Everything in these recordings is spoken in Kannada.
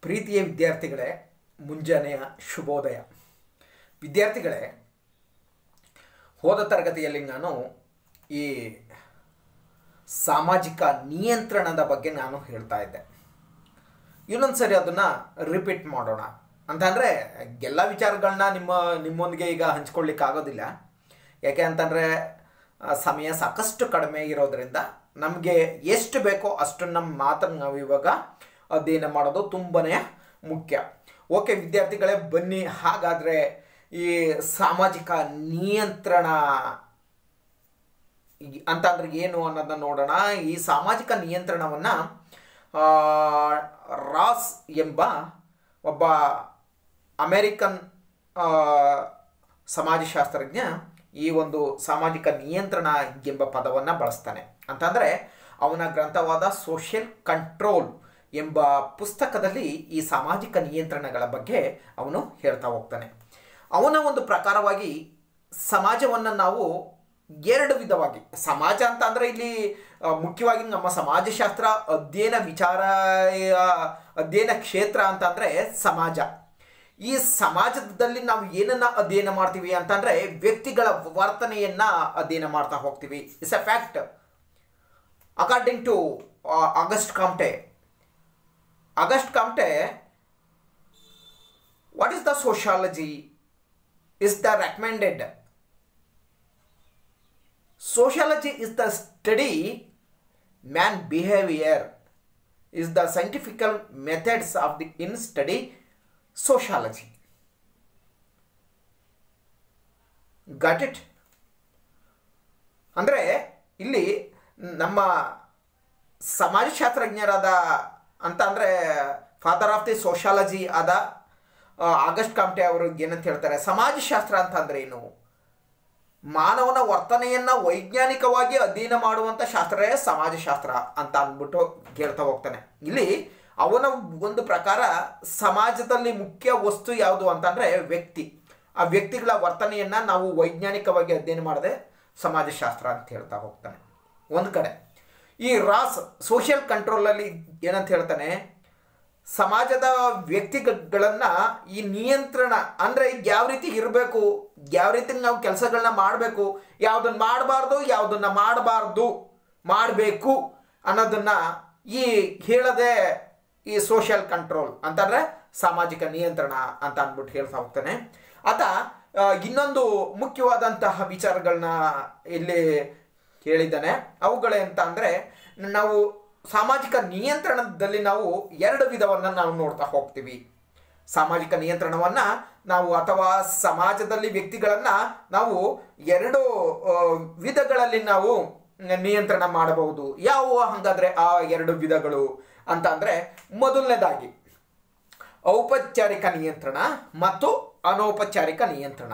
ಪ್ರೀತಿಯ ವಿದ್ಯಾರ್ಥಿಗಳೇ ಮುಂಜಾನೆಯ ಶುಭೋದಯ ವಿದ್ಯಾರ್ಥಿಗಳೇ ಹೋದ ತರಗತಿಯಲ್ಲಿ ನಾನು ಈ ಸಾಮಾಜಿಕ ನಿಯಂತ್ರಣದ ಬಗ್ಗೆ ನಾನು ಹೇಳ್ತಾ ಇದ್ದೆ ಇನ್ನೊಂದು ಸರಿ ಅದನ್ನು ರಿಪೀಟ್ ಮಾಡೋಣ ಅಂತಂದರೆ ಎಲ್ಲ ವಿಚಾರಗಳನ್ನ ನಿಮ್ಮ ನಿಮ್ಮೊಂದಿಗೆ ಈಗ ಹಂಚ್ಕೊಳ್ಳಿಕ್ಕೆ ಆಗೋದಿಲ್ಲ ಯಾಕೆ ಅಂತಂದರೆ ಆ, ಸಮಯ ಸಾಕಷ್ಟು ಕಡಿಮೆ ಇರೋದ್ರಿಂದ ನಮಗೆ ಎಷ್ಟು ಬೇಕೋ ಅಷ್ಟನ್ನು ಮಾತ್ರ ನಾವು ಇವಾಗ ಅಧ್ಯಯನ ಮಾಡೋದು ತುಂಬನೇ ಮುಖ್ಯ ಓಕೆ ವಿದ್ಯಾರ್ಥಿಗಳೇ ಬನ್ನಿ ಹಾಗಾದರೆ ಈ ಸಾಮಾಜಿಕ ನಿಯಂತ್ರಣ ಈ- ಅಂತಂದ್ರೆ ಏನು ಅನ್ನೋದನ್ನ ನೋಡೋಣ ಈ ಸಾಮಾಜಿಕ ನಿಯಂತ್ರಣವನ್ನ ಆ, ರಾಸ್ ಎಂಬ ಒಬ್ಬ ಅಮೇರಿಕನ್ ಆ, ಸಮಾಜಶಾಸ್ತ್ರಜ್ಞ ಈ ಒಂದು ಸಾಮಾಜಿಕ ನಿಯಂತ್ರಣ ಎಂಬ ಪದವನ್ನು ಬಳಸ್ತಾನೆ ಅಂತಂದರೆ ಅವನ ಗ್ರಂಥವಾದ ಸೋಷಿಯಲ್ ಕಂಟ್ರೋಲ್ ಎಂಬ ಪುಸ್ತಕದಲ್ಲಿ ಈ ಸಾಮಾಜಿಕ ನಿಯಂತ್ರಣಗಳ ಬಗ್ಗೆ ಅವನು ಹೇಳ್ತಾ ಹೋಗ್ತಾನೆ ಅವನ ಒಂದು ಪ್ರಕಾರವಾಗಿ ಸಮಾಜವನ್ನು ನಾವು ಎರಡು ವಿಧವಾಗಿ ಸಮಾಜ ಅಂತ ಅಂದರೆ ಇಲ್ಲಿ ಆ, ಮುಖ್ಯವಾಗಿ ನಮ್ಮ ಸಮಾಜಶಾಸ್ತ್ರ ಅಧ್ಯಯನ ವಿಚಾರ ಆ, ಅಧ್ಯಯನ ಕ್ಷೇತ್ರ ಅಂತಂದರೆ ಸಮಾಜ ಈ ಸಮಾಜದಲ್ಲಿ ನಾವು ಏನನ್ನ ಅಧ್ಯಯನ ಮಾಡ್ತೀವಿ ಅಂತಂದ್ರೆ ವ್ಯಕ್ತಿಗಳ ವರ್ತನೆಯನ್ನ ಅಧ್ಯಯನ ಮಾಡ್ತಾ ಹೋಗ್ತೀವಿ it's a fact according to Auguste Comte Auguste Comte what is the sociology is the recommended sociology is the study man behavior is the scientific methods of the in study sociology got it ಅಂದರೆ ಇಲ್ಲಿ ನಮ್ಮ ಸಮಾಜಶಾಸ್ತ್ರಜ್ಞರಾದ ಅಂತ ಅಂದರೆ ಫಾದರ್ ಆಫ್ ದಿ ಸೋಶಾಲಜಿ ಆದ ಆ, ಆಗಸ್ಟ್ ಕಾಮ್ಟೆ ಅವರು ಏನಂತ ಹೇಳ್ತಾರೆ ಸಮಾಜಶಾಸ್ತ್ರ ಅಂತ ಅಂದ್ರೆ ಏನು ಮಾನವನ ವರ್ತನೆಯನ್ನ ವೈಜ್ಞಾನಿಕವಾಗಿ ಅಧ್ಯಯನ ಮಾಡುವಂಥ ಶಾಸ್ತ್ರವೇ ಸಮಾಜಶಾಸ್ತ್ರ ಅಂತ ಅಂದ್ಬಿಟ್ಟು ಹೇಳ್ತಾ ಹೋಗ್ತಾನೆ ಇಲ್ಲಿ ಅವನ ಒಂದು ಪ್ರಕಾರ ಸಮಾಜದಲ್ಲಿ ಮುಖ್ಯ ವಸ್ತು ಯಾವುದು ಅಂತಂದ್ರೆ ವ್ಯಕ್ತಿ ಆ ವ್ಯಕ್ತಿಗಳ ವರ್ತನೆಯನ್ನ ನಾವು ವೈಜ್ಞಾನಿಕವಾಗಿ ಅಧ್ಯಯನ ಮಾಡದೆ ಸಮಾಜಶಾಸ್ತ್ರ ಅಂತ ಹೇಳ್ತಾ ಹೋಗ್ತಾನೆ ಒಂದು ಕಡೆ ಈ ರಾಸ್ ಸೋಷಿಯಲ್ ಕಂಟ್ರೋಲಲ್ಲಿ ಏನಂತ ಹೇಳ್ತಾನೆ ಸಮಾಜದ ವ್ಯಕ್ತಿಗಳನ್ನ ಈ ನಿಯಂತ್ರಣ ಅಂದ್ರೆ ಯಾವ ರೀತಿ ಇರಬೇಕು ಯಾವ ರೀತಿ ನಾವು ಕೆಲಸಗಳನ್ನ ಮಾಡಬೇಕು ಯಾವುದನ್ನ ಮಾಡಬಾರ್ದು ಯಾವುದನ್ನ ಮಾಡಬಾರ್ದು ಮಾಡಬೇಕು ಅನ್ನೋದನ್ನ ಈ ಹೇಳದೆ ಈ ಸೋಷಿಯಲ್ ಕಂಟ್ರೋಲ್ ಅಂತಂದ್ರೆ ಸಾಮಾಜಿಕ ನಿಯಂತ್ರಣ ಅಂತ ಅಂದ್ಬಿಟ್ಟು ಹೇಳ್ತಾ ಹೋಗ್ತಾನೆ ಆತ ಆ, ಇನ್ನೊಂದು ಮುಖ್ಯವಾದಂತಹ ವಿಚಾರಗಳನ್ನ ಇಲ್ಲಿ ಹೇಳಿದ್ದಾನೆ ಅವುಗಳೇ ಅಂತ ಅಂದ್ರೆ ನಾವು ಸಾಮಾಜಿಕ ನಿಯಂತ್ರಣದಲ್ಲಿ ನಾವು ಎರಡು ವಿಧವನ್ನು ನಾವು ನೋಡ್ತಾ ಹೋಗ್ತೀವಿ ಸಾಮಾಜಿಕ ನಿಯಂತ್ರಣವನ್ನ ನಾವು ಅಥವಾ ಸಮಾಜದಲ್ಲಿ ವ್ಯಕ್ತಿಗಳನ್ನ ನಾವು ಎರಡು ಆ, ವಿಧಗಳಲ್ಲಿ ನಾವು ನಿಯಂತ್ರಣ ಮಾಡಬಹುದು ಯಾವುವು ಹಾಗಾದ್ರೆ ಆ ಎರಡು ವಿಧಗಳು ಅಂತ ಅಂದ್ರೆ ಮೊದಲನೇದಾಗಿ ಔಪಚಾರಿಕ ನಿಯಂತ್ರಣ ಮತ್ತು ಅನೌಪಚಾರಿಕ ನಿಯಂತ್ರಣ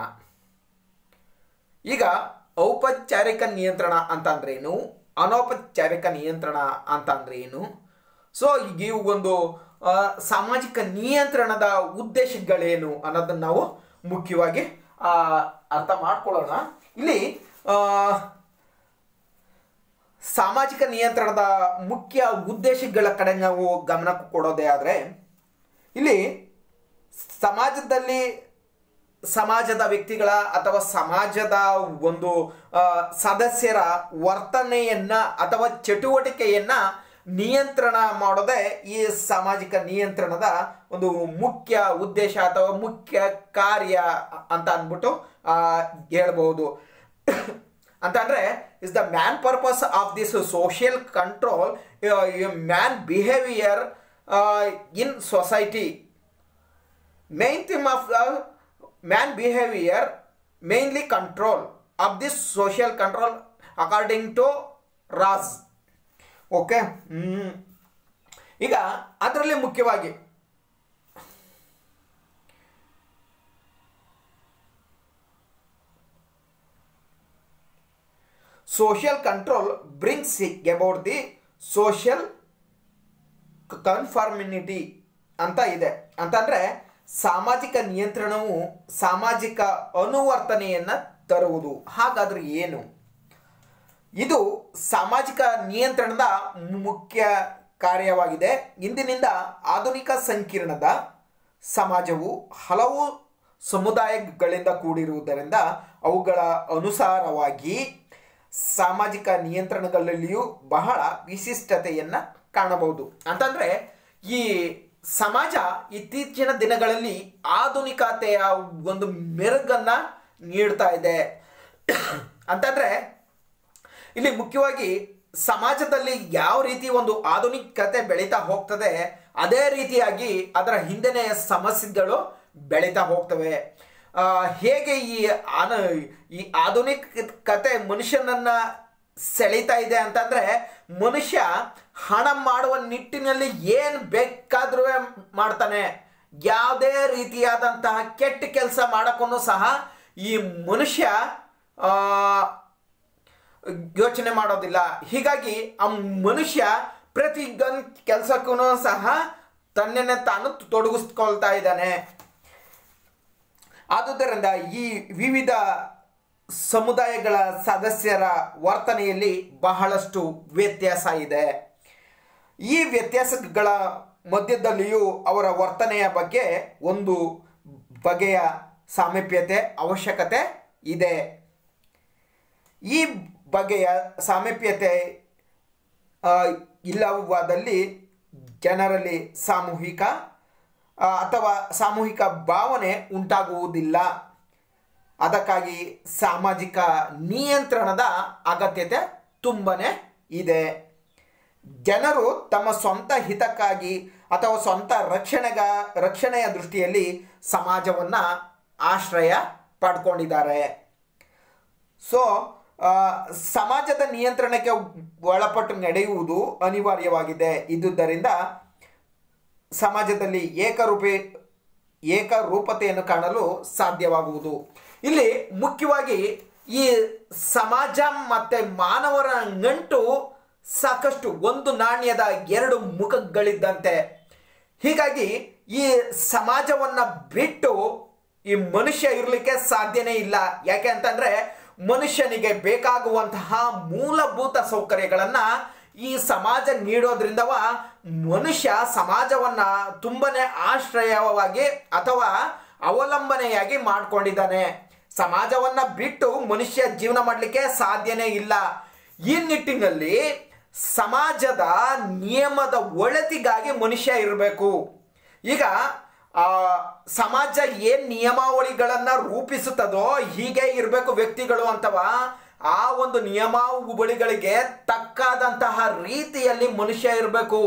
ಈಗ ಔಪಚಾರಿಕ ನಿಯಂತ್ರಣ ಅಂತ ಅಂದ್ರೆ ಏನು ಅನೌಪಚಾರಿಕ ನಿಯಂತ್ರಣ ಅಂತ ಅಂದ್ರೆ ಏನು ಸೊ ಈಗ ಇವು ಒಂದು ಆ, ಸಾಮಾಜಿಕ ನಿಯಂತ್ರಣದ ಉದ್ದೇಶಗಳೇನು ಅನ್ನೋದನ್ನ ನಾವು ಮುಖ್ಯವಾಗಿ ಆ, ಅರ್ಥ ಮಾಡ್ಕೊಳ್ಳೋಣ ಇಲ್ಲಿ ಆ, ಸಾಮಾಜಿಕ ನಿಯಂತ್ರಣದ ಮುಖ್ಯ ಉದ್ದೇಶಗಳ ಕಡೆ ನಾವು ಗಮನ ಕೊಡೋದೇ ಆದರೆ ಇಲ್ಲಿ ಸಮಾಜದಲ್ಲಿ ಸಮಾಜದ ವ್ಯಕ್ತಿಗಳ ಅಥವಾ ಸಮಾಜದ ಒಂದು ಆ, ಸದಸ್ಯರ ವರ್ತನೆಯನ್ನ ಅಥವಾ ಚಟುವಟಿಕೆಯನ್ನ ನಿಯಂತ್ರಣ ಮಾಡೋದೇ ಈ ಸಾಮಾಜಿಕ ನಿಯಂತ್ರಣದ ಒಂದು ಮುಖ್ಯ ಉದ್ದೇಶ ಅಥವಾ ಮುಖ್ಯ ಕಾರ್ಯ ಅಂತ ಅಂದ್ಬಿಟ್ಟು ಆ, ಹೇಳ್ಬಹುದು ಅಂತಂದ್ರೆ is the main purpose of this social control main behaviour in society main theme of the man behavior mainly control of this social control according to Ross okay ಈಗ ಅದರಲ್ಲಿ ಮುಖ್ಯವಾಗಿ social control brings about the social conformity ಅಂತ ಇದೆ ಅಂತಂದ್ರೆ ಸಾಮಾಜಿಕ ನಿಯಂತ್ರಣವು ಸಾಮಾಜಿಕ ಅನುವರ್ತನೆಯನ್ನ ತರುವುದು ಹಾಗಾದ್ರೆ ಏನು ಇದು ಸಾಮಾಜಿಕ ನಿಯಂತ್ರಣದ ಮುಖ್ಯ ಕಾರ್ಯವಾಗಿದೆ ಇಂದಿನಿಂದ ಆಧುನಿಕ ಸಂಕೀರ್ಣದ ಸಮಾಜವು ಹಲವು ಸಮುದಾಯಗಳಿಂದ ಕೂಡಿರುವುದರಿಂದ ಅವುಗಳ ಅನುಸಾರವಾಗಿ ಸಾಮಾಜಿಕ ನಿಯಂತ್ರಣಗಳಲ್ಲಿಯೂ ಬಹಳ ವಿಶಿಷ್ಟತೆಯನ್ನು ಕಾಣಬಹುದು ಅಂತಂದರೆ ಈ ಸಮಾಜ ಇತ್ತೀಚಿನ ದಿನಗಳಲ್ಲಿ ಆಧುನಿಕತೆಯ ಒಂದು ಮೆರುಗನ್ನು ನೀಡ್ತಾ ಇದೆ ಅಂತಂದರೆ ಇಲ್ಲಿ ಮುಖ್ಯವಾಗಿ ಸಮಾಜದಲ್ಲಿ ಯಾವ ರೀತಿ ಒಂದು ಆಧುನಿಕತೆ ಬೆಳೀತಾ ಹೋಗ್ತದೆ ಅದೇ ರೀತಿಯಾಗಿ ಅದರ ಹಿಂದೆನೆಯ ಸಮಸ್ಯೆಗಳು ಬೆಳೀತಾ ಹೋಗ್ತವೆ ಆ, ಹೇಗೆ ಈ ಆನ ಈ ಆಧುನಿಕತೆ ಮನುಷ್ಯನನ್ನ ಸೆಳೀತಾ ಇದೆ ಅಂತಂದ್ರೆ ಮನುಷ್ಯ ಹಣ ಮಾಡುವ ನಿಟ್ಟಿನಲ್ಲಿ ಏನು ಬೇಕಾದ್ರೂ ಮಾಡ್ತಾನೆ ಯಾವುದೇ ರೀತಿಯಾದಂತಹ ಕೆಟ್ಟ ಕೆಲಸ ಮಾಡೋಕ್ಕೂ ಸಹ ಈ ಮನುಷ್ಯ ಆ, ಯೋಚನೆ ಮಾಡೋದಿಲ್ಲ ಹೀಗಾಗಿ ಆ ಮನುಷ್ಯ ಪ್ರತಿ ಗನ್ ಕೆಲಸಕ್ಕೂ ಸಹ ತನ್ನನ್ನೇ ತಾನು ತೊಡಗಿಸ್ಕೊಳ್ತಾ ಇದ್ದಾನೆ ಆದುದರಿಂದ ಈ ವಿವಿಧ ಸಮುದಾಯಗಳ ಸದಸ್ಯರ ವರ್ತನೆಯಲ್ಲಿ ಬಹಳಷ್ಟು ವ್ಯತ್ಯಾಸ ಇದೆ ಈ ವ್ಯತ್ಯಾಸಗಳ ಮಧ್ಯದಲ್ಲಿಯೂ ಅವರ ವರ್ತನೆಯ ಬಗ್ಗೆ ಒಂದು ಬಗೆಯ ಸಾಮೀಪ್ಯತೆ ಅವಶ್ಯಕತೆ ಇದೆ ಈ ಬಗೆಯ ಸಾಮೀಪ್ಯತೆ ಆ, ಇಲ್ಲವಾದಲ್ಲಿ ಜನರಲ್ಲಿ ಸಾಮೂಹಿಕ ಆ, ಅಥವಾ ಸಾಮೂಹಿಕ ಭಾವನೆ ಉಂಟಾಗುವುದಿಲ್ಲ ಅದಕ್ಕಾಗಿ ಸಾಮಾಜಿಕ ನಿಯಂತ್ರಣದ ಅಗತ್ಯತೆ ತುಂಬನೇ ಇದೆ ಜನರು ತಮ್ಮ ಸ್ವಂತ ಹಿತಕ್ಕಾಗಿ ಅಥವಾ ಸ್ವಂತ ರಕ್ಷಣೆಗ ರಕ್ಷಣೆಯ ದೃಷ್ಟಿಯಲ್ಲಿ ಸಮಾಜವನ್ನು ಆಶ್ರಯ ಪಡ್ಕೊಂಡಿದ್ದಾರೆ ಸೊ ಆ, ಸಮಾಜದ ನಿಯಂತ್ರಣಕ್ಕೆ ಒಳಪಟ್ಟು ನಡೆಯುವುದು ಅನಿವಾರ್ಯವಾಗಿದೆ ಇದ್ದುದರಿಂದ ಸಮಾಜದಲ್ಲಿ ಏಕರೂಪೆ ಏಕರೂಪತೆಯನ್ನು ಕಾಣಲು ಸಾಧ್ಯವಾಗುವುದು ಇಲ್ಲಿ ಮುಖ್ಯವಾಗಿ ಈ ಸಮಾಜ ಮತ್ತು ಮಾನವರ ನಂಟು ಸಾಕಷ್ಟು ಒಂದು ನಾಣ್ಯದ ಎರಡು ಮುಖಗಳಿದ್ದಂತೆ ಹೀಗಾಗಿ ಈ ಸಮಾಜವನ್ನು ಬಿಟ್ಟು ಈ ಮನುಷ್ಯ ಇರಲಿಕ್ಕೆ ಸಾಧ್ಯನೇ ಇಲ್ಲ ಯಾಕೆ ಅಂತಂದ್ರೆ ಮನುಷ್ಯನಿಗೆ ಬೇಕಾಗುವಂತಹ ಮೂಲಭೂತ ಸೌಕರ್ಯಗಳನ್ನು ಈ ಸಮಾಜ ನೀಡೋದ್ರಿಂದವ ಮನುಷ್ಯ ಸಮಾಜವನ್ನ ತುಂಬನೇ ಆಶ್ರಯವಾಗಿ ಅಥವಾ ಅವಲಂಬನೆಯಾಗಿ ಮಾಡ್ಕೊಂಡಿದ್ದಾನೆ ಸಮಾಜವನ್ನ ಬಿಟ್ಟು ಮನುಷ್ಯ ಜೀವನ ಮಾಡಲಿಕ್ಕೆ ಸಾಧ್ಯನೇ ಇಲ್ಲ ಈ ನಿಟ್ಟಿನಲ್ಲಿ ಸಮಾಜದ ನಿಯಮದ ಒಳತಿಗಾಗಿ ಮನುಷ್ಯ ಇರಬೇಕು ಈಗ ಆ ಸಮಾಜ ಏನ್ ನಿಯಮಾವಳಿಗಳನ್ನ ರೂಪಿಸುತ್ತದೋ ಹೀಗೆ ಇರಬೇಕು ವ್ಯಕ್ತಿಗಳು ಅಂತವಾ ಆ ಒಂದು ನಿಯಮಾವಳಿಗಳಿಗೆ ತಕ್ಕಾದಂತಹ ರೀತಿಯಲ್ಲಿ ಮನುಷ್ಯ ಇರಬೇಕು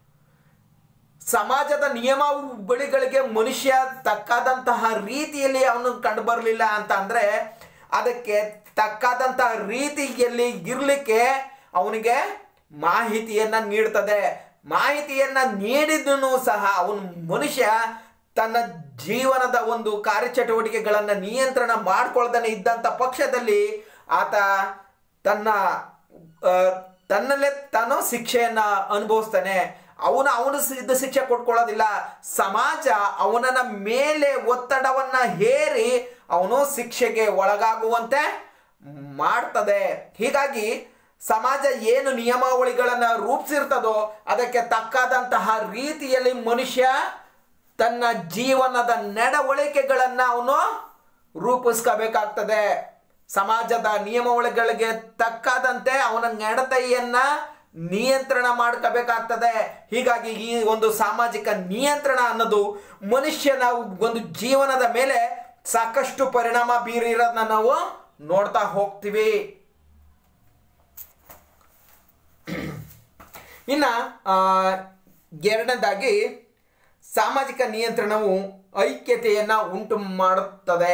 ಸಮಾಜದ ನಿಯಮಾವಳಿಗಳಿಗೆ ಮನುಷ್ಯ ತಕ್ಕಾದಂತಹ ರೀತಿಯಲ್ಲಿ ಅವನು ಕಂಡು ಬರಲಿಲ್ಲ ಅಂತ ಅಂದ್ರೆ ಅದಕ್ಕೆ ತಕ್ಕಾದಂತಹ ರೀತಿಯಲ್ಲಿ ಇರಲಿಕ್ಕೆ ಅವನಿಗೆ ಮಾಹಿತಿಯನ್ನ ನೀಡ್ತದೆ ಮಾಹಿತಿಯನ್ನ ನೀಡಿದನು ಸಹ ಅವನು ಮನುಷ್ಯ ತನ್ನ ಜೀವನದ ಒಂದು ಕಾರ್ಯಚಟುವಟಿಕೆಗಳನ್ನು ನಿಯಂತ್ರಣ ಮಾಡ್ಕೊಳ್ತಾನೆ ಇದ್ದಂಥ ಪಕ್ಷದಲ್ಲಿ ಆತ ತನ್ನ ಆ, ತನ್ನಲ್ಲೇ ತಾನು ಶಿಕ್ಷೆಯನ್ನ ಅನುಭವಿಸ್ತಾನೆ ಅವನು ಅವನು ಇದು ಶಿಕ್ಷೆ ಕೊಟ್ಕೊಳ್ಳೋದಿಲ್ಲ ಸಮಾಜ ಅವನನ್ನ ಮೇಲೆ ಒತ್ತಡವನ್ನ ಹೇರಿ ಅವನು ಶಿಕ್ಷೆಗೆ ಒಳಗಾಗುವಂತೆ ಮಾಡ್ತದೆ ಹೀಗಾಗಿ ಸಮಾಜ ಏನು ನಿಯಮಾವಳಿಗಳನ್ನ ರೂಪಿಸಿರ್ತದೋ ಅದಕ್ಕೆ ತಕ್ಕಾದಂತಹ ರೀತಿಯಲ್ಲಿ ಮನುಷ್ಯ ತನ್ನ ಜೀವನದ ನಡವಳಿಕೆಗಳನ್ನ ಅವನು ರೂಪಿಸ್ಕೋಬೇಕಾಗ್ತದೆ ಸಮಾಜದ ನಿಯಮಾವಳಿಗಳಿಗೆ ತಕ್ಕಾದಂತೆ ಅವನ ನಡತೆಯನ್ನ ನಿಯಂತ್ರಣ ಮಾಡ್ಕೋಬೇಕಾಗ್ತದೆ ಹೀಗಾಗಿ ಈ ಒಂದು ಸಾಮಾಜಿಕ ನಿಯಂತ್ರಣ ಅನ್ನೋದು ಮನುಷ್ಯನ ಒಂದು ಜೀವನದ ಮೇಲೆ ಸಾಕಷ್ಟು ಪರಿಣಾಮ ಬೀರಿರೋದನ್ನ ನಾವು ನೋಡ್ತಾ ಹೋಗ್ತೀವಿ ಇನ್ನ ಆ, ಎರಡನೇದಾಗಿ ಸಾಮಾಜಿಕ ನಿಯಂತ್ರಣವು ಐಕ್ಯತೆಯನ್ನ ಉಂಟು ಮಾಡುತ್ತದೆ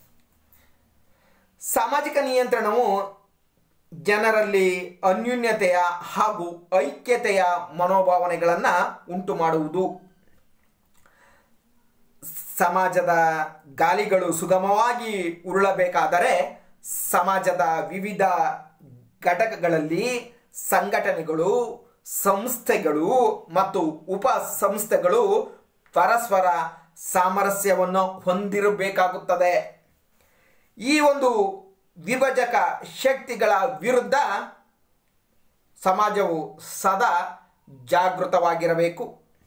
ಸಾಮಾಜಿಕ ನಿಯಂತ್ರಣವು ಜನರಲ್ಲಿ ಅನ್ಯೂನ್ಯತೆಯ ಹಾಗೂ ಐಕ್ಯತೆಯ ಮನೋಭಾವನೆಗಳನ್ನು ಉಂಟು ಮಾಡುವುದು ಸಮಾಜದ ಗಾಲಿಗಳು ಸುಗಮವಾಗಿ ಉರುಳಬೇಕಾದರೆ ಸಮಾಜದ ವಿವಿಧ ಘಟಕಗಳಲ್ಲಿ ಸಂಘಟನೆಗಳು ಸಂಸ್ಥೆಗಳು ಮತ್ತು ಉಪ ಸಂಸ್ಥೆಗಳು ಪರಸ್ಪರ ಸಾಮರಸ್ಯವನ್ನು ಹೊಂದಿರಬೇಕಾಗುತ್ತದೆ ಈ ಒಂದು ವಿಭಜಕ ಶಕ್ತಿಗಳ ವಿರುದ್ಧ ಸಮಾಜವು ಸದಾ ಜಾಗೃತವಾಗಿರಬೇಕು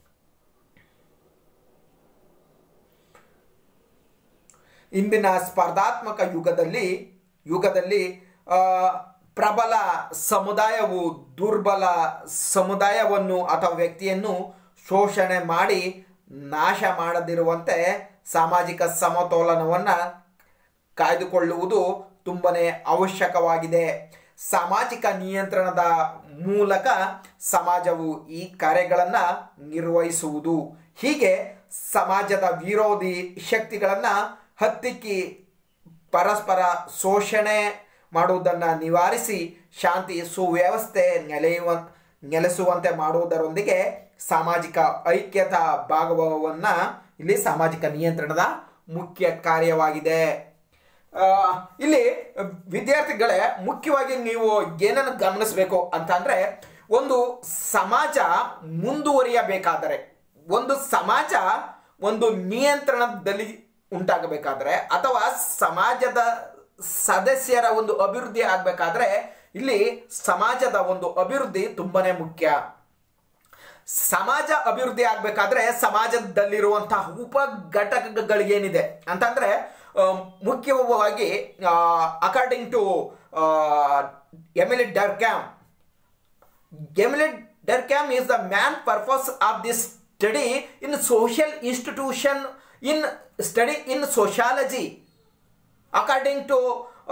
ಇಂದಿನ ಸ್ಪರ್ಧಾತ್ಮಕ ಯುಗದಲ್ಲಿ ಯುಗದಲ್ಲಿ ಆ, ಪ್ರಬಲ ಸಮುದಾಯವು ದುರ್ಬಲ ಸಮುದಾಯವನ್ನು ಅಥವಾ ವ್ಯಕ್ತಿಯನ್ನು ಶೋಷಣೆ ಮಾಡಿ ನಾಶ ಮಾಡದಿರುವಂತೆ ಸಾಮಾಜಿಕ ಸಮತೋಲನವನ್ನು ಕಾಯ್ದುಕೊಳ್ಳುವುದು ತುಂಬನೇ ಅವಶ್ಯಕವಾಗಿದೆ ಸಾಮಾಜಿಕ ನಿಯಂತ್ರಣದ ಮೂಲಕ ಸಮಾಜವು ಈ ಕಾರ್ಯಗಳನ್ನು ನಿರ್ವಹಿಸುವುದು ಹೀಗೆ ಸಮಾಜದ ವಿರೋಧಿ ಶಕ್ತಿಗಳನ್ನು ಹತ್ತಿಕ್ಕಿ ಪರಸ್ಪರ ಶೋಷಣೆ ಮಾಡುವುದನ್ನು ನಿವಾರಿಸಿ ಶಾಂತಿ ಸುವ್ಯವಸ್ಥೆ ನೆಲೆಯುವ ನೆಲೆಸುವಂತೆ ಮಾಡುವುದರೊಂದಿಗೆ ಸಾಮಾಜಿಕ ಐಕ್ಯತಾ ಭಾಗವನ್ನು ಇಲ್ಲಿ ಸಾಮಾಜಿಕ ನಿಯಂತ್ರಣದ ಮುಖ್ಯ ಕಾರ್ಯವಾಗಿದೆ ಆ, ಇಲ್ಲಿ ವಿದ್ಯಾರ್ಥಿಗಳೇ ಮುಖ್ಯವಾಗಿ ನೀವು ಏನನ್ನು ಗಮನಿಸಬೇಕು ಅಂತಂದ್ರೆ ಒಂದು ಸಮಾಜ ಮುಂದುವರಿಯಬೇಕಾದರೆ ಒಂದು ಸಮಾಜ ಒಂದು ನಿಯಂತ್ರಣದಲ್ಲಿ ಉಂಟಾಗಬೇಕಾದ್ರೆ ಅಥವಾ ಸಮಾಜದ ಸದಸ್ಯರ ಒಂದು ಅಭಿವೃದ್ಧಿ ಆಗಬೇಕಾದ್ರೆ ಇಲ್ಲಿ ಸಮಾಜದ ಒಂದು ಅಭಿವೃದ್ಧಿ ತುಂಬಾನೇ ಮುಖ್ಯ ಸಮಾಜ ಅಭಿವೃದ್ಧಿ ಆಗ್ಬೇಕಾದ್ರೆ ಸಮಾಜದಲ್ಲಿರುವಂತಹ ಉಪ ಘಟಕಗಳೇನಿದೆ ಅಂತಂದ್ರೆ ಆ, ಮುಖ್ಯವಾಗಿ according to Emile Durkheim Emile Durkheim is the main purpose of this study in social institution in study in sociology according to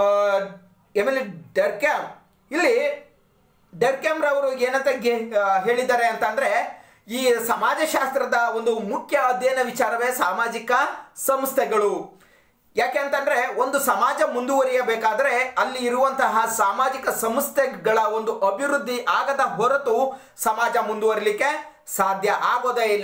Emile Durkheim ಇಲ್ಲಿ ಡರ್ಕ್ಯಾಮ್ ರವರು ಏನಂತ ಗೆ- ಆ, ಹೇಳಿದ್ದಾರೆ ಅಂತಂದ್ರೆ ಈ ಸಮಾಜಶಾಸ್ತ್ರದ ಒಂದು ಮುಖ್ಯ ಅಧ್ಯಯನ ವಿಚಾರವೇ ಸಾಮಾಜಿಕ ಸಂಸ್ಥೆಗಳು ಯಾಕೆ ಅಂತಂದ್ರೆ ಒಂದು ಸಮಾಜ ಮುಂದುವರಿಯಬೇಕಾದ್ರೆ ಅಲ್ಲಿ ಇರುವಂತಹ ಸಾಮಾಜಿಕ ಸಂಸ್ಥೆಗಳ ಒಂದು ಅಭಿವೃದ್ಧಿ ಆಗದ ಹೊರತು ಸಮಾಜ ಮುಂದುವರಿಲಿಕ್ಕೆ ಸಾಧ್ಯ ಆಗೋದೇ ಇಲ್ಲ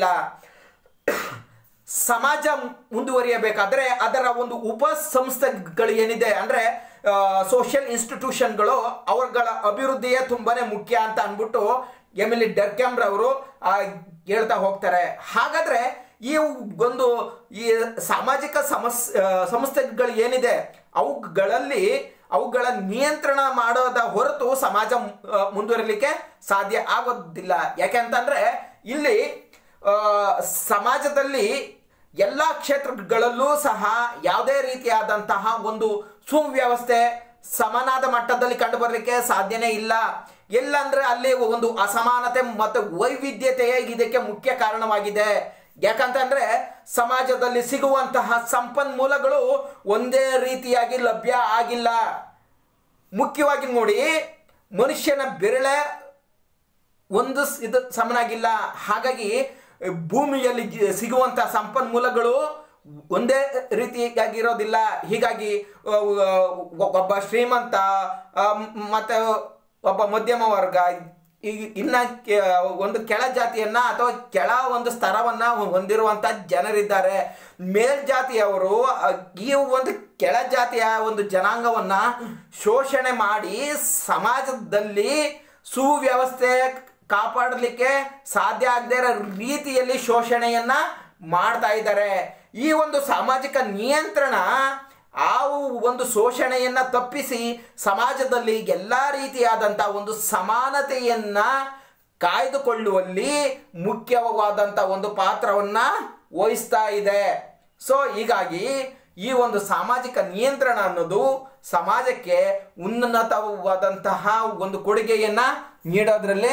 ಸಮಾಜ ಮುಂದುವರಿಯಬೇಕಾದ್ರೆ ಅದರ ಒಂದು ಉಪ ಸಂಸ್ಥೆಗಳು ಏನಿದೆ ಅಂದ್ರೆ ಸೋಷಿಯಲ್ ಇನ್ಸ್ಟಿಟ್ಯೂಷನ್ಗಳು ಅವರುಗಳ ಅಭಿವೃದ್ಧಿಯೇ ತುಂಬಾನೇ ಮುಖ್ಯ ಅಂತ ಅಂದ್ಬಿಟ್ಟು ಎಮಿಲಿ ಡರ್ಕ್ಯಾಮ್ ರವರು ಆ, ಹೇಳ್ತಾ ಹೋಗ್ತಾರೆ ಹಾಗಾದ್ರೆ ಈ ಒಂದು ಈ ಸಾಮಾಜಿಕ ಸಮಸ್ ಆ, ಸಂಸ್ಥೆಗಳು ಏನಿದೆ ಅವುಗಳಲ್ಲಿ ಅವುಗಳ ನಿಯಂತ್ರಣ ಮಾಡೋದ ಹೊರತು ಸಮಾಜ ಆ, ಮುಂದುವರಿಲಿಕ್ಕೆ ಸಾಧ್ಯ ಆಗೋದಿಲ್ಲ ಯಾಕೆ ಅಂತಂದ್ರೆ ಇಲ್ಲಿ ಆ, ಸಮಾಜದಲ್ಲಿ ಎಲ್ಲ ಕ್ಷೇತ್ರಗಳಲ್ಲೂ ಸಹ ಯಾವುದೇ ರೀತಿಯಾದಂತಹ ಒಂದು ಸುವ್ಯವಸ್ಥೆ ಸಮನಾದ ಮಟ್ಟದಲ್ಲಿ ಕಂಡು ಬರಲಿಕ್ಕೆ ಸಾಧ್ಯನೇ ಇಲ್ಲ ಎಲ್ಲಂದ್ರೆ ಅಲ್ಲಿ ಒಂದು ಅಸಮಾನತೆ ಮತ್ತು ವೈವಿಧ್ಯತೆಯೇ ಇದಕ್ಕೆ ಮುಖ್ಯ ಕಾರಣವಾಗಿದೆ ಯಾಕಂತಂದ್ರೆ ಸಮಾಜದಲ್ಲಿ ಸಿಗುವಂತಹ ಸಂಪನ್ಮೂಲಗಳು ಒಂದೇ ರೀತಿಯಾಗಿ ಲಭ್ಯ ಆಗಿಲ್ಲ ಮುಖ್ಯವಾಗಿ ನೋಡಿ ಮನುಷ್ಯನ ಬೆರಳೆ ಒಂದು ಸ್- ಇದು ಸಮನಾಗಿಲ್ಲ ಹಾಗಾಗಿ ಭೂಮಿಯಲ್ಲಿ ಜಿ- ಸಿಗುವಂತ ಸಂಪನ್ಮೂಲಗಳು ಒಂದೇ ರೀತಿಯಾಗಿರೋದಿಲ್ಲ ಹೀಗಾಗಿ ಅ, ಅ, ಒಬ್ಬ ಶ್ರೀಮಂತ ಆ, ಮ್- ಮತ್ತೆ ಒಬ್ಬ ಮಧ್ಯಮ ವರ್ಗ ಈ ಇನ್ನ ಕೆ- ಒಂದು ಕೆಳ ಜಾತಿಯನ್ನ ಅಥವಾ ಕೆಳ ಒಂದು ಸ್ತರವನ್ನ ಹೊಂದಿರುವಂತ ಜನರಿದ್ದಾರೆ ಮೇಲ್ಜಾತಿಯವರು ಅ, ಈ ಒಂದು ಕೆಳ ಜಾತಿಯ ಒಂದು ಜನಾಂಗವನ್ನ ಶೋಷಣೆ ಮಾಡಿ ಸಮಾಜದಲ್ಲಿ ಸುವ್ಯವಸ್ಥೆ ಕಾಪಾಡಲಿಕ್ಕೆ ಸಾಧ್ಯ ಆಗದೇ ಇರೋ ರೀತಿಯಲ್ಲಿ ಶೋಷಣೆಯನ್ನ ಮಾಡ್ತಾ ಇದ್ದಾರೆ ಈ ಒಂದು ಸಾಮಾಜಿಕ ನಿಯಂತ್ರಣ ಆ ಒಂದು ಶೋಷಣೆಯನ್ನ ತಪ್ಪಿಸಿ ಸಮಾಜದಲ್ಲಿ ಎಲ್ಲ ರೀತಿಯಾದಂಥ ಒಂದು ಸಮಾನತೆಯನ್ನ ಕಾಯ್ದುಕೊಳ್ಳುವಲ್ಲಿ ಮುಖ್ಯವಾದಂಥ ಒಂದು ಪಾತ್ರವನ್ನ ವಹಿಸ್ತಾ ಇದೆ ಸೊ ಹೀಗಾಗಿ ಈ ಒಂದು ಸಾಮಾಜಿಕ ನಿಯಂತ್ರಣ ಅನ್ನೋದು ಸಮಾಜಕ್ಕೆ ಉನ್ನತವಾದಂತಹ ಒಂದು ಕೊಡುಗೆಯನ್ನ ನೀಡೋದ್ರಲ್ಲಿ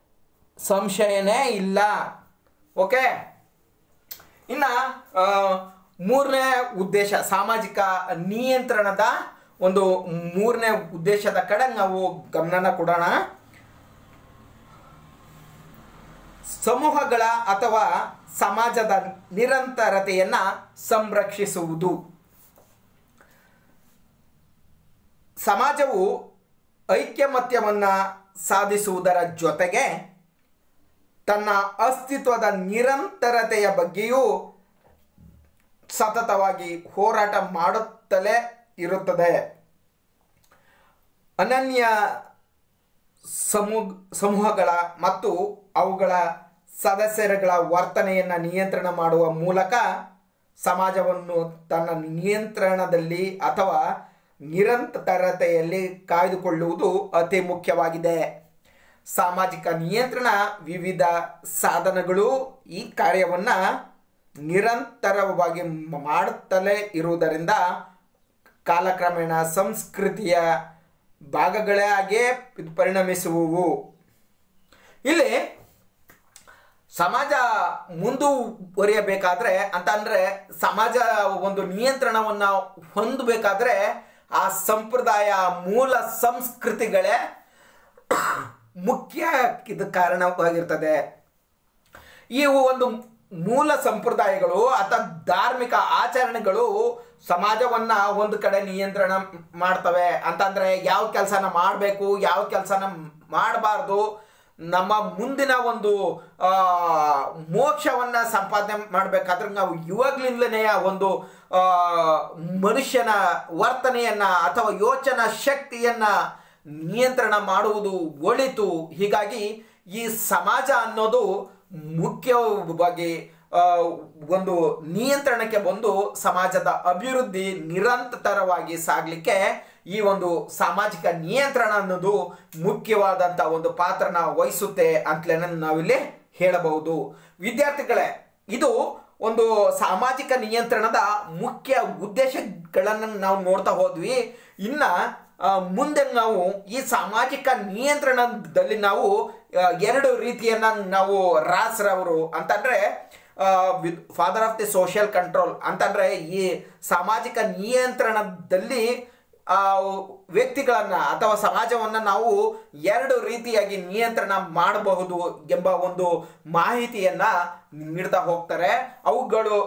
ಸಂಶಯನೇ ಇಲ್ಲ ಓಕೆ ಇನ್ನ ಆ, ಮೂರನೇ ಉದ್ದೇಶ ಸಾಮಾಜಿಕ ನಿಯಂತ್ರಣದ ಒಂದು ಮೂರನೇ ಉದ್ದೇಶದ ಕಡೆ ನಾವು ಗಮನನ ಕೊಡೋಣ ಸಮೂಹಗಳ ಅಥವಾ ಸಮಾಜದ ನಿರಂತರತೆಯನ್ನ ಸಂರಕ್ಷಿಸುವುದು ಸಮಾಜವು ಐಕ್ಯಮತ್ಯವನ್ನ ಸಾಧಿಸುವುದರ ಜೊತೆಗೆ ತನ್ನ ಅಸ್ತಿತ್ವದ ನಿರಂತರತೆಯ ಬಗ್ಗೆಯೂ ಸತತವಾಗಿ ಹೋರಾಟ ಮಾಡುತ್ತಲೇ ಇರುತ್ತದೆ ಅನನ್ಯ ಸಮೂಹ ಸಮೂಹಗಳ ಮತ್ತು ಅವುಗಳ ಸದಸ್ಯರುಗಳ ವರ್ತನೆಯನ್ನು ನಿಯಂತ್ರಣ ಮಾಡುವ ಮೂಲಕ ಸಮಾಜವನ್ನು ತನ್ನ ನಿಯಂತ್ರಣದಲ್ಲಿ ಅಥವಾ ನಿರಂತರತೆಯಲ್ಲಿ ಕಾಯ್ದುಕೊಳ್ಳುವುದು ಅತಿ ಮುಖ್ಯವಾಗಿದೆ ಸಾಮಾಜಿಕ ನಿಯಂತ್ರಣ ವಿವಿಧ ಸಾಧನಗಳು ಈ ಕಾರ್ಯವನ್ನ ನಿರಂತರವಾಗಿ ಮಾಡುತ್ತಲೇ ಇರುವುದರಿಂದ ಕಾಲಕ್ರಮೇಣ ಸಂಸ್ಕೃತಿಯ ಭಾಗಗಳಾಗೇ ಪರಿಣಮಿಸುವುವು ಇಲ್ಲಿ ಸಮಾಜ ಮುಂದುವರಿಯಬೇಕಾದ್ರೆ ಅಂತ ಅಂದ್ರೆ ಸಮಾಜ ಒಂದು ನಿಯಂತ್ರಣವನ್ನ ಹೊಂದಬೇಕಾದ್ರೆ ಆ ಸಂಪ್ರದಾಯ ಮೂಲ ಸಂಸ್ಕೃತಿಗಳೇ ಮುಖ್ಯ ಇದು ಕಾರಣವಾಗಿರ್ತದೆ ಇವು ಒಂದು ಮೂಲ ಸಂಪ್ರದಾಯಗಳು ಅಥವಾ ಧಾರ್ಮಿಕ ಆಚರಣೆಗಳು ಸಮಾಜವನ್ನ ಒಂದು ಕಡೆ ನಿಯಂತ್ರಣ ಮಾಡ್ತವೆ ಅಂತಂದ್ರೆ ಯಾವ ಕೆಲಸನ ಮಾಡಬೇಕು ಯಾವ ಕೆಲಸನ ಮಾಡಬಾರ್ದು ನಮ್ಮ ಮುಂದಿನ ಒಂದು ಆ, ಮೋಕ್ಷವನ್ನ ಸಂಪಾದನೆ ಮಾಡಬೇಕಾದ್ರೆ ನಾವು ಇವಾಗ್ಲಿಂದಲೇ ಒಂದು ಆ, ಮನುಷ್ಯನ ವರ್ತನೆಯನ್ನ ಅಥವಾ ಯೋಚನಾ ಶಕ್ತಿಯನ್ನ ನಿಯಂತ್ರಣ ಮಾಡುವುದು ಒಳಿತು ಹೀಗಾಗಿ ಈ ಸಮಾಜ ಅನ್ನೋದು ಮುಖ್ಯವಾಗಿ ಆ, ಒಂದು ನಿಯಂತ್ರಣಕ್ಕೆ ಬಂದು ಸಮಾಜದ ಅಭಿವೃದ್ಧಿ ನಿರಂತರವಾಗಿ ಸಾಗಲಿಕ್ಕೆ ಈ ಒಂದು ಸಾಮಾಜಿಕ ನಿಯಂತ್ರಣ ಅನ್ನೋದು ಮುಖ್ಯವಾದಂಥ ಒಂದು ಪಾತ್ರನ ವಹಿಸುತ್ತೆ ಅಂತಲೇ ನಾವಿಲ್ಲಿ ಹೇಳಬಹುದು ವಿದ್ಯಾರ್ಥಿಗಳೇ ಇದು ಒಂದು ಸಾಮಾಜಿಕ ನಿಯಂತ್ರಣದ ಮುಖ್ಯ ಉದ್ದೇಶಗಳನ್ನು ನಾವು ನೋಡ್ತಾ ಹೋದ್ವಿ ಇನ್ನ ಆ, ಮುಂದೆ ನಾವು ಈ ಸಾಮಾಜಿಕ ನಿಯಂತ್ರಣದಲ್ಲಿ ನಾವು ಆ, ಎರಡು ರೀತಿಯನ್ನ ನಾವು ರಾಸ್ರವರು ಅಂತಂದ್ರೆ father of the social control ಅಂತಂದ್ರೆ ಈ ಸಾಮಾಜಿಕ ನಿಯಂತ್ರಣದಲ್ಲಿ ಆ ವ್ಯಕ್ತಿಗಳನ್ನ ಅಥವಾ ಸಮಾಜವನ್ನ ನಾವು ಎರಡು ರೀತಿಯಾಗಿ ನಿಯಂತ್ರಣ ಮಾಡಬಹುದು ಎಂಬ ಒಂದು ಮಾಹಿತಿಯನ್ನ ನೀಡ್ತಾ ಹೋಗ್ತಾರೆ ಅವುಗಳು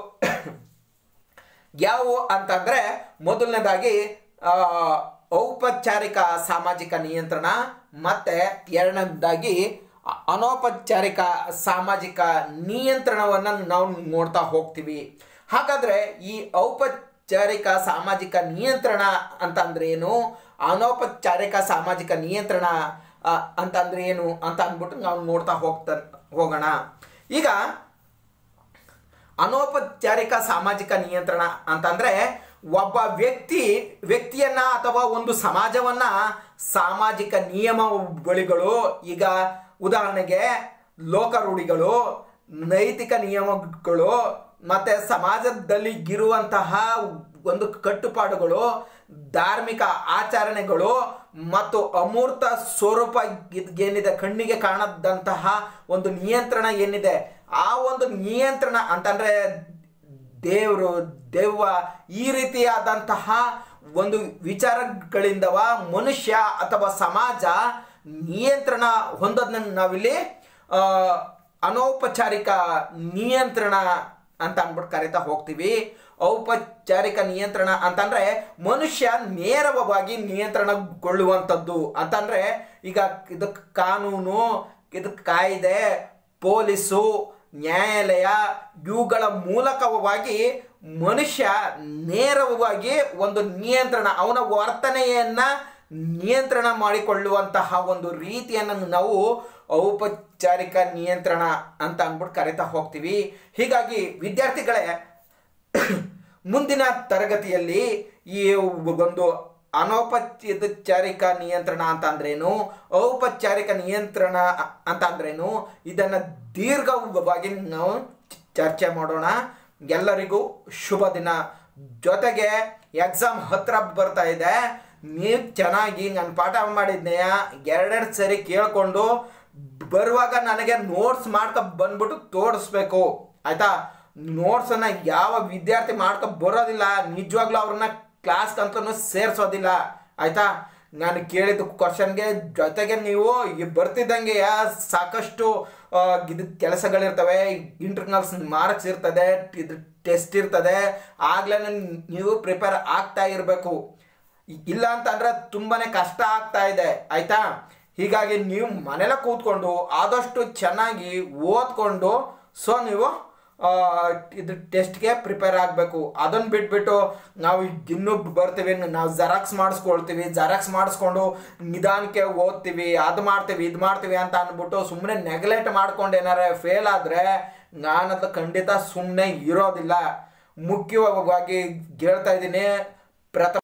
ಯಾವುವು ಅಂತಂದ್ರೆ ಮೊದಲನೇದಾಗಿ ಆ, ಔಪಚಾರಿಕ ಸಾಮಾಜಿಕ ನಿಯಂತ್ರಣ ಮತ್ತೆ ಎರಡನೇದಾಗಿ ಅ- ಅನೌಪಚಾರಿಕ ಸಾಮಾಜಿಕ ನಿಯಂತ್ರಣವನ್ನು ನಾವು ನೋಡ್ತಾ ಹೋಗ್ತೀವಿ ಹಾಗಾದ್ರೆ ಈ ಔಪಚಾರಿಕ ಸಾಮಾಜಿಕ ನಿಯಂತ್ರಣ ಅಂತಂದ್ರೆ ಏನು ಅನೌಪಚಾರಿಕ ಸಾಮಾಜಿಕ ನಿಯಂತ್ರಣ ಆ, ಅಂತಂದ್ರೆ ಏನು ಅಂತ ಅಂದ್ಬಿಟ್ಟು ನಾವು ನೋಡ್ತಾ ಹೋಗ್ತಾ ಹೋಗೋಣ ಈಗ ಅನೌಪಚಾರಿಕ ಸಾಮಾಜಿಕ ನಿಯಂತ್ರಣ ಅಂತಂದ್ರೆ ಒಬ್ಬ ವ್ಯಕ್ತಿ ವ್ಯಕ್ತಿಯನ್ನ ಅಥವಾ ಒಂದು ಸಮಾಜವನ್ನ ಸಾಮಾಜಿಕ ನಿಯಮಾವಳಿಗಳು ಈಗ ಉದಾಹರಣೆಗೆ ಲೋಕ ರೂಢಿಗಳು ನೈತಿಕ ನಿಯಮಗಳು ಮತ್ತೆ ಸಮಾಜದಲ್ಲಿ ಇರುವಂತಹ ಒಂದು ಕಟ್ಟುಪಾಡುಗಳು ಧಾರ್ಮಿಕ ಆಚರಣೆಗಳು ಮತ್ತು ಅಮೂರ್ತ ಸ್ವರೂಪ ಇದ್- ಏನಿದೆ ಕಣ್ಣಿಗೆ ಕಾಣದಂತಹ ಒಂದು ನಿಯಂತ್ರಣ ಏನಿದೆ ಆ ಒಂದು ನಿಯಂತ್ರಣ ಅಂತಂದ್ರೆ ದೇವರು ದೆವ್ವ ಈ ರೀತಿಯಾದಂತಹ ಒಂದು ವಿಚಾರಗಳಿಂದವ ಮನುಷ್ಯ ಅಥವಾ ಸಮಾಜ ನಿಯಂತ್ರಣ ಹೊಂದೋದನ್ನ ನಾವಿಲ್ಲಿ ಆ, ಅನೌಪಚಾರಿಕ ನಿಯಂತ್ರಣ ಅಂತ ಅಂದ್ಬಿಟ್ಟು ಕರಿತಾ ಹೋಗ್ತೀವಿ ಔಪಚಾರಿಕ ನಿಯಂತ್ರಣ ಅಂತಂದ್ರೆ ಮನುಷ್ಯ ನೇರವಾಗಿ ನಿಯಂತ್ರಣಗೊಳ್ಳುವಂಥದ್ದು ಅಂತಂದ್ರೆ ಈಗ ಇದಕ್ಕೆ ಕಾನೂನು ಇದಕ್ಕೆ ಕಾಯ್ದೆ ಪೊಲೀಸು ನ್ಯಾಯಾಲಯ ಇವುಗಳ ಮೂಲಕವಾಗಿ ಮನುಷ್ಯ ನೇರವಾಗಿ ಒಂದು ನಿಯಂತ್ರಣ ಅವನ ವರ್ತನೆಯನ್ನ ನಿಯಂತ್ರಣ ಮಾಡಿಕೊಳ್ಳುವಂತಹ ಒಂದು ರೀತಿಯನ್ನು ನಾವು ಔಪಚಾರಿಕ ನಿಯಂತ್ರಣ ಅಂತ ಅಂದ್ಬಿಟ್ಟು ಕರಿತಾ ಹೋಗ್ತೀವಿ ಹೀಗಾಗಿ ವಿದ್ಯಾರ್ಥಿಗಳೇ ಮುಂದಿನ ತರಗತಿಯಲ್ಲಿ ಈ ಒಂದು ಅನೌಪಚಾರಿಕ ನಿಯಂತ್ರಣ ಅಂತ ಅಂದ್ರೇನು ಔಪಚಾರಿಕ ನಿಯಂತ್ರಣ ಅಂತ ಅಂದ್ರೇನು ಇದನ್ನ ದೀರ್ಘವಾಗಿ ನಾವು ಚರ್ಚೆ ಮಾಡೋಣ ಎಲ್ಲರಿಗೂ ಶುಭ ದಿನ ಜೊತೆಗೆ ಎಕ್ಸಾಮ್ ಹತ್ರ ಬರ್ತಾ ಇದೆ ನೀವು ಚೆನ್ನಾಗಿ ನಾನು ಪಾಠ ಮಾಡಿದ್ನೆಯ ಎರಡೆರಡು ಸರಿ ಕೇಳ್ಕೊಂಡು ಬರುವಾಗ ನನಗೆ ನೋಟ್ಸ್ ಮಾಡ್ಕೊ ಬಂದ್ಬಿಟ್ಟು ತೋರಿಸ್ಬೇಕು ಆಯ್ತಾ ನೋಟ್ಸನ್ನ ಯಾವ ವಿದ್ಯಾರ್ಥಿ ಮಾಡ್ಕೊ ಬರೋದಿಲ್ಲ ನಿಜವಾಗ್ಲೂ ಅವ್ರನ್ನ ಕ್ಲಾಸ್ ಅಂತಲೂ ಸೇರಿಸೋದಿಲ್ಲ ಆಯ್ತಾ ನಾನು ಕೇಳಿದ ಕ್ವಶನ್ಗೆ ಜೊತೆಗೆ ನೀವು ಈ ಬರ್ತಿದ್ದಂಗೆ ಸಾಕಷ್ಟು ಆ, ಇದು ಕೆಲಸಗಳಿರ್ತವೆ ಇಂಟರ್ನಲ್ಸ್ ಮಾರ್ಕ್ಸ್ ಇರ್ತದೆ ಇದು ಟೆಸ್ಟ್ ಇರ್ತದೆ ಆಗ್ಲೇ ನೀವು ಪ್ರಿಪೇರ್ ಆಗ್ತಾ ಇರಬೇಕು ಇಲ್ಲ ಅಂತಂದ್ರೆ ತುಂಬಾನೇ ಕಷ್ಟ ಆಗ್ತಾ ಇದೆ ಆಯ್ತಾ ಹೀಗಾಗಿ ನೀವು ಮನೇಲೆ ಕೂತ್ಕೊಂಡು ಆದಷ್ಟು ಚೆನ್ನಾಗಿ ಓದ್ಕೊಂಡು ಸೊ ನೀವು ಆ, ಇದು ಟೆಸ್ಟ್ಗೆ ಪ್ರಿಪೇರ್ ಆಗಬೇಕು ಅದನ್ನ ಬಿಟ್ಬಿಟ್ಟು ನಾವು ಇನ್ನೂ ಬರ್ತೀವಿ ನಾವು ಜೆರಾಕ್ಸ್ ಮಾಡಿಸ್ಕೊಳ್ತೀವಿ ಜೆರಾಕ್ಸ್ ಮಾಡಿಸ್ಕೊಂಡು ನಿಧಾನಕ್ಕೆ ಓದ್ತೀವಿ ಅದು ಮಾಡ್ತೀವಿ ಇದು ಮಾಡ್ತೀವಿ ಅಂತ ಅಂದ್ಬಿಟ್ಟು ಸುಮ್ಮನೆ ನೆಗ್ಲೆಕ್ಟ್ ಮಾಡ್ಕೊಂಡು ಏನಾರ ಫೇಲ್ ಆದರೆ ನಾನದು ಖಂಡಿತ ಸುಮ್ಮನೆ ಇರೋದಿಲ್ಲ ಮುಖ್ಯವಾಗಿ ಹೇಳ್ತಾ ಇದ್ದೀನಿ ಪ್ರಥಮ